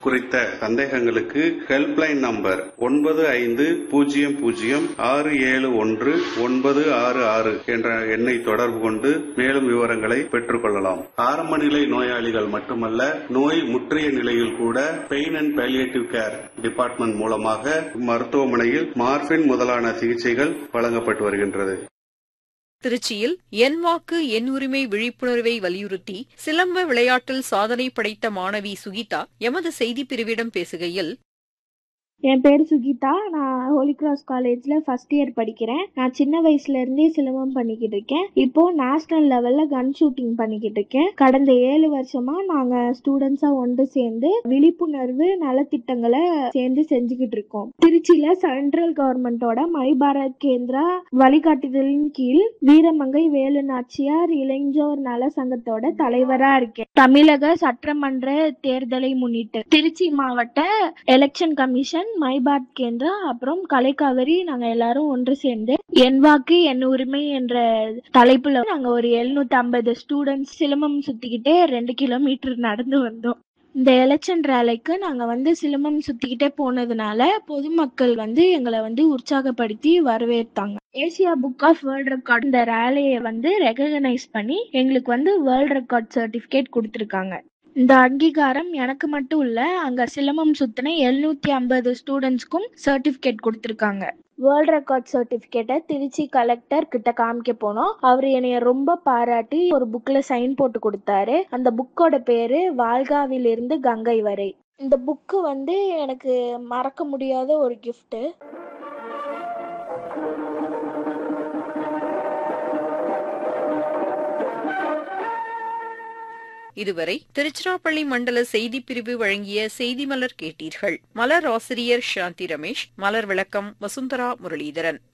குறித்த சந்தேகங்களுக்கு helpline number ஒன்பது ஐந்து பூஜ்ஜியம் பூஜ்ஜியம் ஆறு ஏழு ஒன்று ஒன்பது ஆறு ஆறு என்ற எண்ணை தொடர்பு கொண்டு மேலும் விவரங்களை பெற்றுக் கொள்ளலாம் ஆரம்ப நிலை நோயாளிகள் மட்டுமல்ல நோய் முற்றிய நிலையில் கூட pain and palliative care department மூலமாக மருத்துவமனையில் மார்பின் முதலான சிகிச்சைகள் வழங்கப்பட்டு வருகின்றது திருச்சியில் என் வாக்கு என் உரிமை விழிப்புணர்வை வலியுறுத்தி சிலம்ப விளையாட்டில் சாதனை படைத்த மாணவி சுகிதா எமது செய்திப் பிரிவிடம் பேசுகையில் என் பேர் சுகிதா நான் ஹோலி கிராஸ் காலேஜ்ல ஃபர்ஸ்ட் இயர் படிக்கிறேன் நான் சின்ன வயசுல இருந்தே சிலம்பம் பண்ணிக்கிட்டு இருக்கேன் இப்போ நேஷனல் லெவல்ல கன் ஷூட்டிங் பண்ணிக்கிட்டு இருக்கேன் கடந்த ஏழு வருஷமா நாங்க ஸ்டூடெண்ட்ஸா ஒன்று சேர்ந்து விழிப்புணர்வு நலத்திட்டங்களை சேர்ந்து செஞ்சுக்கிட்டு இருக்கோம் திருச்சியில சென்ட்ரல் கவர்மெண்டோட மை பாரத் கேந்திரா வழிகாட்டுதலின் கீழ் வீரமங்கை வேலு நாச்சியார் இளைஞர் நல சங்கத்தோட தலைவரா இருக்கேன் தமிழக சட்டமன்ற தேர்தலை முன்னிட்டு திருச்சி மாவட்ட எலெக்ஷன் கமிஷன் மைபாட் கேந்திரா அப்புறம் கலைக்காவிரி நாங்க எல்லாரும் ஒன்று சேர்ந்து என் வாக்கு என் உரிமை என்ற தலைப்புல நாங்க ஒரு எழுநூத்தி ஐம்பது ஸ்டூடெண்ட்ஸ் சிலம்பம் சுத்திக்கிட்டே ரெண்டு கிலோமீட்டர் நடந்து வந்தோம் இந்த எலெக்ஷன் ரேலிக்கு நாங்க வந்து சிலம்பம் சுத்திக்கிட்டே போனதுனால பொதுமக்கள் வந்து எங்களை வந்து உற்சாகப்படுத்தி வரவேற்றாங்க Asia book of world record இந்த ரேலியை வந்து ரெகனைஸ் பண்ணி எங்களுக்கு வந்து வேர்ல்ட் ரெக்கார்ட் சர்டிபிகேட் கொடுத்துருக்காங்க இந்த அங்கீகாரம் எனக்கு மட்டும் இல்ல அங்க சிலம்பம் சுத்தின எழுநூத்தி ஐம்பது ஸ்டூடெண்ட்ஸ்க்கும் சர்டிபிகேட் கொடுத்துருக்காங்க வேர்ல்ட் ரெக்கார்ட் சர்டிபிகேட்டை திருச்சி கலெக்டர் கிட்ட காமிக்க போனோம் அவர் என்னைய ரொம்ப பாராட்டி ஒரு புக்ல சைன் போட்டு கொடுத்தாரு அந்த புக்கோட பேரு வால்காவிலிருந்து கங்கை வரை இந்த புக்கு வந்து எனக்கு மறக்க முடியாத ஒரு gift இதுவரை திருச்சிராப்பள்ளி மண்டல செய்திப் பிரிவு வழங்கிய செய்தி மலர் கேட்டீர்கள் மலர் ஆசிரியர் சாந்தி ரமேஷ் மலர் விளக்கம் வசுந்தரா முரளிதரன்